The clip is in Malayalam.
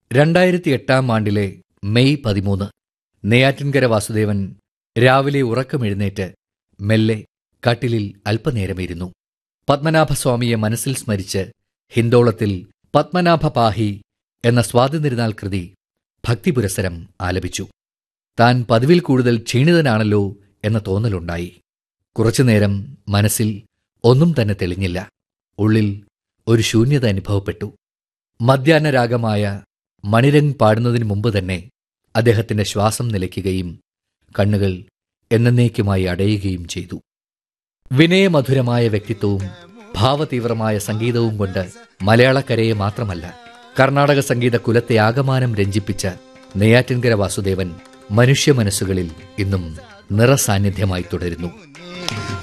രണ്ടായിരത്തി എട്ടാം ആണ്ടിലെ മെയ് പതിമൂന്ന് നെയ്യാറ്റിൻകര വാസുദേവൻ രാവിലെ ഉറക്കമെഴുന്നേറ്റ് മെല്ലെ കട്ടിലിൽ അല്പനേരമിരുന്നു പത്മനാഭസ്വാമിയെ മനസ്സിൽ സ്മരിച്ച് ഹിന്ദോളത്തിൽ പത്മനാഭ പാഹി എന്ന സ്വാതന്ത്ര്യനാൾ കൃതി ഭക്തിപുരസരം ആലപിച്ചു താൻ പതിവിൽ കൂടുതൽ ക്ഷീണിതനാണല്ലോ എന്ന തോന്നലുണ്ടായി കുറച്ചുനേരം മനസ്സിൽ ഒന്നും തന്നെ തെളിഞ്ഞില്ല ഉള്ളിൽ ഒരു ശൂന്യത അനുഭവപ്പെട്ടു മധ്യാഹ്നരാഗമായ മണിരംഗ് പാടുന്നതിന് മുമ്പ് തന്നെ അദ്ദേഹത്തിന്റെ ശ്വാസം നിലയ്ക്കുകയും കണ്ണുകൾ എന്നേക്കുമായി അടയുകയും ചെയ്തു വിനയമധുരമായ വ്യക്തിത്വവും ഭാവതീവ്രമായ സംഗീതവും കൊണ്ട് മലയാളക്കരയെ മാത്രമല്ല കർണാടക സംഗീത കുലത്തെ ആകമാനം രഞ്ജിപ്പിച്ച നെയ്യാറ്റിൻകര വാസുദേവൻ മനുഷ്യ മനസ്സുകളിൽ ഇന്നും നിറസാന്നിധ്യമായി തുടരുന്നു